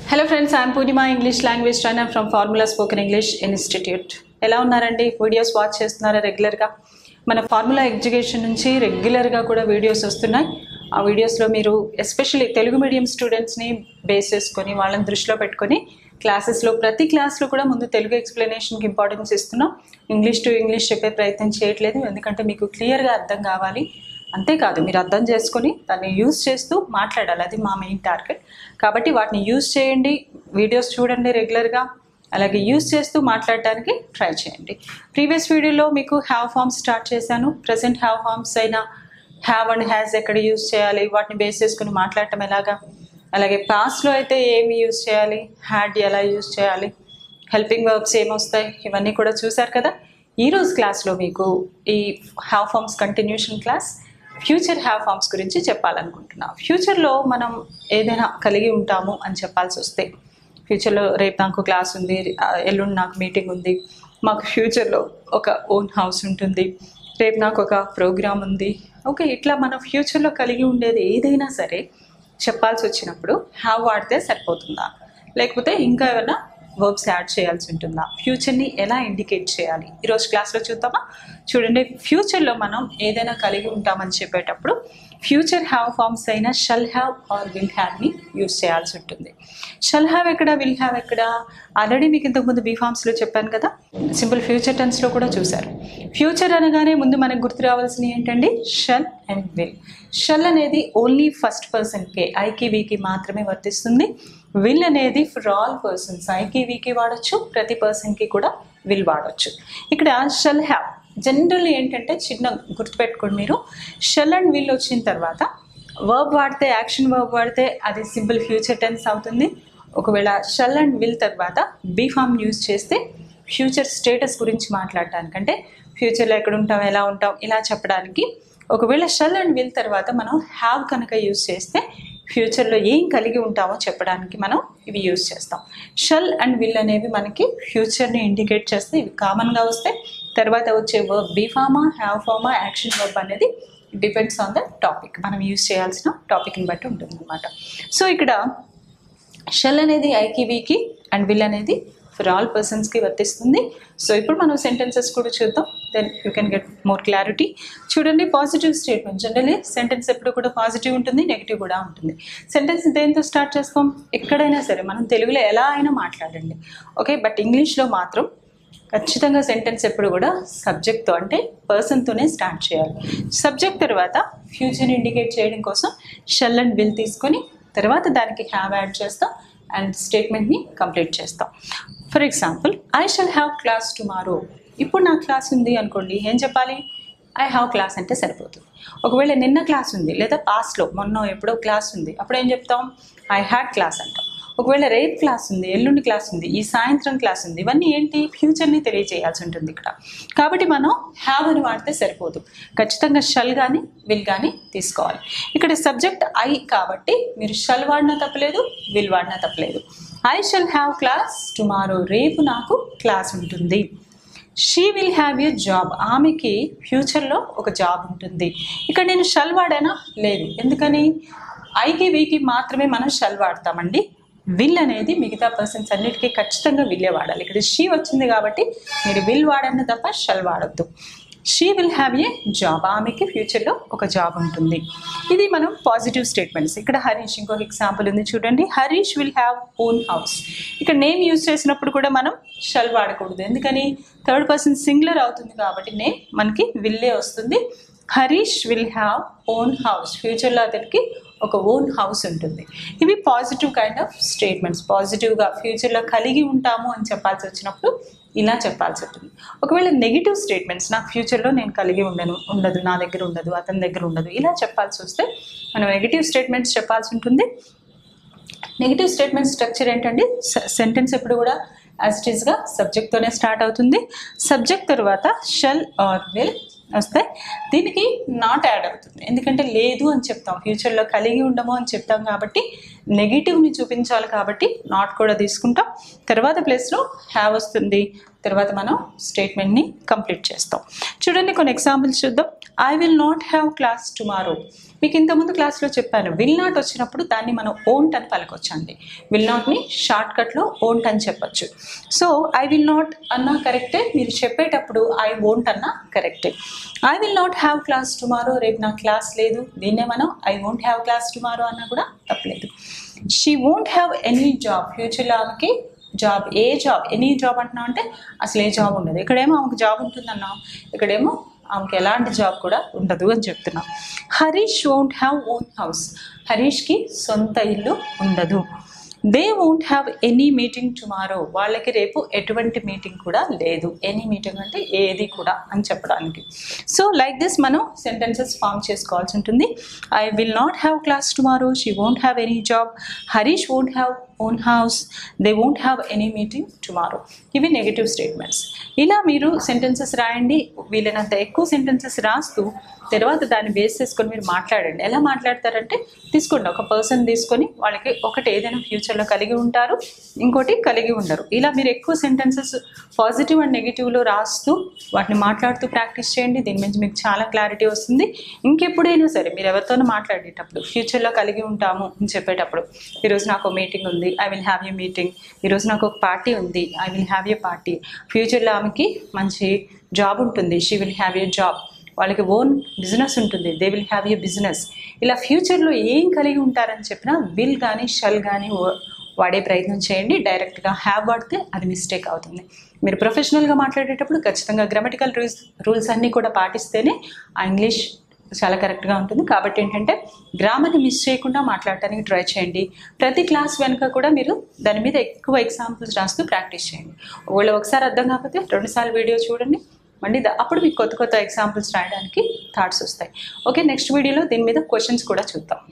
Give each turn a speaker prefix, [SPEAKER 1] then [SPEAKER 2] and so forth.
[SPEAKER 1] hello friends I'm Purnima English language trainer from formula spoken English institute ఎలా ఉన్నారండి videos watch చేస్తున్నారా రెగ్యులర్గా మన ఫార్ములా ఎడ్యుకేషన్ నుంచి రెగ్యులర్గా కూడా వీడియోస్ వస్తున్నాయి ఆ వీడియోస్లో మీరు ఎస్పెషల్లీ తెలుగు మీడియం స్టూడెంట్స్ని బేస్ చేసుకొని వాళ్ళని దృష్టిలో పెట్టుకొని క్లాసెస్లో ప్రతి క్లాస్లో కూడా ముందు తెలుగు ఎక్స్ప్లెనేషన్కి ఇంపార్టెన్స్ ఇస్తున్నాం ఇంగ్లీష్ టు ఇంగ్లీష్ చెప్పే ప్రయత్నం చేయట్లేదు ఎందుకంటే మీకు క్లియర్గా అర్థం కావాలి అంతేకాదు మీరు అర్థం చేసుకొని దాన్ని యూజ్ చేస్తూ మాట్లాడాలి అది మా మెయిన్ టార్గెట్ కాబట్టి వాటిని యూజ్ చేయండి వీడియోస్ చూడండి రెగ్యులర్గా అలాగే యూజ్ చేస్తూ మాట్లాడడానికి ట్రై చేయండి ప్రీవియస్ వీడియోలో మీకు హ్యావ్ ఫార్మ్స్ స్టార్ట్ చేశాను ప్రజెంట్ హ్యావ్ ఫార్మ్స్ అయినా హ్యావ్ అండ్ హ్యాస్ ఎక్కడ యూజ్ చేయాలి వాటిని బేస్ చేసుకుని మాట్లాడటం ఎలాగా అలాగే పాస్ట్లో అయితే ఏమి యూజ్ చేయాలి హ్యాడ్ ఎలా యూజ్ చేయాలి హెల్పింగ్ వర్బ్స్ ఏమొస్తాయి ఇవన్నీ కూడా చూశారు కదా ఈరోజు క్లాస్లో మీకు ఈ have forms continuation class future have forms గురించి చెప్పాలనుకుంటున్నా ఫ్యూచర్లో మనం ఏదైనా కలిగి ఉంటాము అని చెప్పాల్సి వస్తే ఫ్యూచర్లో రేపు నాకు క్లాస్ ఉంది ఆ, ఎల్లుండి నాకు మీటింగ్ ఉంది మాకు ఫ్యూచర్లో ఒక ఓన్ హౌస్ ఉంటుంది రేపు నాకు ఒక ప్రోగ్రామ్ ఉంది ఓకే ఇట్లా మన ఫ్యూచర్లో కలిగి ఉండేది ఏదైనా సరే చెప్పాల్సి వచ్చినప్పుడు హ్యావ్ వాడితే సరిపోతుందా లేకపోతే ఇంకా ఏమైనా వర్బ్స్ యాడ్ చేయాల్సి ఉంటుందా ఫ్యూచర్ని ఎలా ఇండికేట్ చేయాలి ఈరోజు క్లాస్లో చూద్దామా చూడండి ఫ్యూచర్లో మనం ఏదైనా కలిగి ఉంటామని చెప్పేటప్పుడు ఫ్యూచర్ హ్యావ్ ఫార్మ్స్ అయినా షల్ హ్యావ్ ఆర్ విల్ హ్యావ్ని యూస్ చేయాల్సి ఉంటుంది షల్ హ్యావ్ ఎక్కడ విల్ హ్యావ్ ఎక్కడ ఆల్రెడీ మీకు ఇంతకుముందు బీ ఫార్మ్స్లో చెప్పాను కదా సింపుల్ ఫ్యూచర్ టెన్స్లో కూడా చూశారు ఫ్యూచర్ అనగానే ముందు మనకు గుర్తు రావాల్సినవి ఏంటండి షల్ అండ్ విల్ షల్ అనేది ఓన్లీ ఫస్ట్ పర్సన్కే ఐకి వీకి మాత్రమే వర్తిస్తుంది విల్ అనేది ఫర్ ఆల్ పర్సన్స్ ఐకి వీకి వాడచ్చు ప్రతి పర్సన్కి కూడా విల్ వాడచ్చు ఇక్కడ షల్ హ్యావ్ జనరల్లీ ఏంటంటే చిన్న గుర్తుపెట్టుకోండి మీరు షెల్ అండ్ విల్ వచ్చిన తర్వాత వర్బ్ వాడితే యాక్షన్ వర్బ్ వాడితే అది సింపుల్ ఫ్యూచర్ టెన్స్ అవుతుంది ఒకవేళ షెల్ అండ్ విల్ తర్వాత బీ ఫామ్ యూజ్ చేస్తే ఫ్యూచర్ స్టేటస్ గురించి మాట్లాడటానికంటే ఫ్యూచర్లో ఎక్కడ ఉంటాం ఎలా ఉంటాం ఇలా చెప్పడానికి ఒకవేళ షెల్ అండ్ విల్ తర్వాత మనం హ్యావ్ కనుక యూజ్ చేస్తే ఫ్యూచర్లో ఏం కలిగి ఉంటామో చెప్పడానికి మనం ఇవి యూజ్ చేస్తాం షెల్ అండ్ విల్ అనేవి మనకి ఫ్యూచర్ని ఇండికేట్ చేస్తే ఇవి కామన్గా వస్తే తర్వాత వచ్చే వర్బ్ బీ ఫామా హ్యావ్ ఫామా యాక్షన్ వర్బ్ అనేది డిపెండ్స్ ఆన్ ద టాపిక్ మనం యూజ్ చేయాల్సిన టాపిక్ని బట్టి ఉంటుంది అనమాట సో ఇక్కడ షెల్ అనేది ఐకి వీకి అండ్ విల్ అనేది ఫర్ ఆల్ పర్సన్స్కి వర్తిస్తుంది సో ఇప్పుడు మనం సెంటెన్సెస్ కూడా చూద్దాం then you can get more clarity చూడండి పాజిటివ్ స్టేట్మెంట్ జనరలీ సెంటెన్స్ ఎప్పుడు కూడా పాజిటివ్ ఉంటుంది నెగిటివ్ కూడా ఉంటుంది సెంటెన్స్ దేంతో స్టార్ట్ చేస్తాం ఎక్కడైనా సరే మనం తెలుగులో ఎలా అయినా మాట్లాడండి ఓకే బట్ ఇంగ్లీష్లో మాత్రం ఖచ్చితంగా సెంటెన్స్ ఎప్పుడు కూడా సబ్జెక్ట్తో అంటే పర్సన్తోనే స్టార్ట్ చేయాలి సబ్జెక్ట్ తర్వాత ఫ్యూచర్ని ఇండికేట్ చేయడం కోసం షెల్ అండ్ విల్ తీసుకొని తర్వాత దానికి హ్యావ్ యాడ్ చేస్తాం అండ్ స్టేట్మెంట్ని కంప్లీట్ చేస్తాం for example I shall have class tomorrow ఇప్పుడు నా క్లాస్ ఉంది అనుకోండి ఏం చెప్పాలి ఐ హ్యావ్ క్లాస్ అంటే సరిపోతుంది ఒకవేళ నిన్న క్లాస్ ఉంది లేదా పాస్ట్లో మొన్న ఎప్పుడో క్లాస్ ఉంది అప్పుడు ఏం చెప్తాం ఐ హ్యాడ్ క్లాస్ అంటాం ఒకవేళ రేపు క్లాస్ ఉంది ఎల్లుండి క్లాస్ ఉంది ఈ సాయంత్రం క్లాస్ ఉంది ఇవన్నీ ఏంటి ఫ్యూచర్ని తెలియజేయాల్సి ఉంటుంది ఇక్కడ కాబట్టి మనం హ్యావ్ అని వాడితే సరిపోదు ఖచ్చితంగా షల్ కానీ విల్ కానీ తీసుకోవాలి ఇక్కడ సబ్జెక్ట్ ఐ కాబట్టి మీరు షల్ వాడినా తప్పలేదు విల్ వాడినా తప్పలేదు I shall have class tomorrow రేపు నాకు క్లాస్ ఉంటుంది she will have a job ఆమెకి ఫ్యూచర్లో ఒక జాబ్ ఉంటుంది ఇక్కడ నేను షల్ వాడానా లేదు ఎందుకని ఐకి వీకి మాత్రమే మనం షల్ వాడతామండి విల్ అనేది మిగతా పర్సన్స్ అన్నిటికీ ఖచ్చితంగా విల్లే వాడాలి ఇక్కడ షీ వచ్చింది కాబట్టి మీరు విల్ వాడండి తప్ప షల్ వాడద్దు she will have a job ఆమెకి ఫ్యూచర్లో ఒక జాబ్ ఉంటుంది ఇది మనం పాజిటివ్ స్టేట్మెంట్స్ ఇక్కడ హరీష్ ఇంకొక ఎగ్జాంపుల్ ఉంది చూడండి Harish will have own house ఇక్కడ నేమ్ యూజ్ చేసినప్పుడు కూడా మనం షల్ వాడకూడదు ఎందుకని థర్డ్ పర్సన్ సింగులర్ అవుతుంది కాబట్టి నేమ్ మనకి విల్లే వస్తుంది Harish will have own house ఫ్యూచర్లో అతనికి ఒక ఓన్ హౌస్ ఉంటుంది ఇవి పాజిటివ్ కైండ్ ఆఫ్ స్టేట్మెంట్స్ పాజిటివ్గా ఫ్యూచర్లో కలిగి ఉంటాము అని చెప్పాల్సి వచ్చినప్పుడు ఇలా చెప్పాల్సి ఉంటుంది ఒకవేళ నెగిటివ్ స్టేట్మెంట్స్ నాకు ఫ్యూచర్లో నేను కలిగి ఉండను ఉండదు నా దగ్గర ఉండదు అతని దగ్గర ఉండదు ఇలా చెప్పాల్సి వస్తే మనం నెగిటివ్ స్టేట్మెంట్స్ చెప్పాల్సి ఉంటుంది నెగిటివ్ స్టేట్మెంట్ స్ట్రక్చర్ ఏంటండి సెంటెన్స్ ఎప్పుడు కూడా యాజ్ ఇట్ ఈస్గా సబ్జెక్ట్తోనే స్టార్ట్ అవుతుంది సబ్జెక్ట్ తర్వాత షెల్ ఆర్ విల్ వస్తాయి దీనికి నాట్ యాడ్ అవుతుంది ఎందుకంటే లేదు అని చెప్తాం ఫ్యూచర్లో కలిగి ఉండము అని చెప్తాం కాబట్టి నెగిటివ్ని చూపించాలి కాబట్టి నాట్ కూడా తీసుకుంటాం తర్వాత ప్లేస్లో హ్యావ్ వస్తుంది తర్వాత మనం స్టేట్మెంట్ని కంప్లీట్ చేస్తాం చూడండి కొన్ని ఎగ్జాంపుల్స్ చూద్దాం I will not have class tomorrow మీకు ఇంతకుముందు క్లాస్లో చెప్పాను విల్ నాట్ వచ్చినప్పుడు దాన్ని మనం ఓంట్ అని పలకొచ్చండి విల్ నాట్ని షార్ట్ కట్లో ఓంట్ అని చెప్పొచ్చు సో ఐ విల్ నాట్ అన్నా కరెక్టే మీరు చెప్పేటప్పుడు ఐ ఓంట్ అన్నా కరెక్టే I will not have class tomorrow రేపు నా క్లాస్ లేదు దీన్నే మనం I won't have class tomorrow అన్నా కూడా తప్పలేదు she won't have any job ఫ్యూచర్లో ఆమెకి job a job any job అంటున్నాం అంటే అసలు ఏ జాబ్ ఉండదు ఇక్కడేమో ఆమెకు జాబ్ ఉంటుందన్నాం ఇక్కడేమో ఆమెకి ఎలాంటి జాబ్ కూడా ఉండదు అని చెప్తున్నాం Harish won't have own house హరీష్కి సొంత ఇల్లు ఉండదు they won't have any meeting tomorrow వాళ్ళకి రేపు ఎటువంటి మీటింగ్ కూడా లేదు ఎనీ మీటింగ్ అంటే ఏది కూడా అని చెప్పడానికి సో లైక్ దిస్ మనం సెంటెన్సెస్ ఫామ్ చేసుకోవాల్సి ఉంటుంది I will not have class tomorrow she won't have any job Harish won't have own house they won't have any meeting tomorrow ఇవి నెగిటివ్ స్టేట్మెంట్స్ ఇలా మీరు సెంటెన్సెస్ రాయండి వీలైనంత ఎక్కువ సెంటెన్సెస్ రాస్తూ తర్వాత దాన్ని బేస్ చేసుకొని మీరు మాట్లాడండి ఎలా మాట్లాడతారంటే తీసుకోండి ఒక పర్సన్ తీసుకొని వాళ్ళకి ఒకటి ఏదైనా ఫ్యూచర్లో కలిగి ఉంటారు ఇంకోటి కలిగి ఉండరు ఇలా మీరు ఎక్కువ సెంటెన్సెస్ పాజిటివ్ అండ్ నెగిటివ్లో రాస్తూ వాటిని మాట్లాడుతూ ప్రాక్టీస్ చేయండి దీని నుంచి మీకు చాలా క్లారిటీ వస్తుంది ఇంకెప్పుడైనా సరే మీరు ఎవరితోనూ మాట్లాడేటప్పుడు ఫ్యూచర్లో కలిగి ఉంటాము అని చెప్పేటప్పుడు ఈరోజు నాకు మీటింగ్ ఉంది I will have a meeting ఈరోజు నాకు ఒక పార్టీ ఉంది I will have a party ఫ్యూచర్లో ఆమెకి మంచి జాబ్ ఉంటుంది she will have a job వాళ్ళకి ఓన్ బిజినెస్ ఉంటుంది they will have a business ఇలా ఫ్యూచర్లో ఏం కలిగి ఉంటారని చెప్పినా విల్ కానీ షల్ కానీ వాడే ప్రయత్నం చేయండి డైరెక్ట్గా హ్యావ్ వాడితే అది మిస్టేక్ అవుతుంది మీరు ప్రొఫెషనల్గా మాట్లాడేటప్పుడు ఖచ్చితంగా గ్రామటికల్ రూల్స్ రూల్స్ అన్నీ కూడా పాటిస్తేనే ఆ ఇంగ్లీష్ చాలా కరెక్ట్గా ఉంటుంది కాబట్టి ఏంటంటే గ్రామర్ని మిస్ చేయకుండా మాట్లాడటానికి ట్రై చేయండి ప్రతి క్లాస్ వెనుక కూడా మీరు దాని మీద ఎక్కువ ఎగ్జాంపుల్స్ రాస్తూ ప్రాక్టీస్ చేయండి ఒకవేళ ఒకసారి అర్థం కాకపోతే రెండుసార్లు వీడియో చూడండి మళ్ళీ దా- అప్పుడు మీకు కొత్త కొత్త ఎగ్జాంపుల్స్ రాయడానికి థాట్స్ వస్తాయి ఓకే నెక్స్ట్ వీడియోలో దీని మీద క్వశ్చన్స్ కూడా చూద్దాం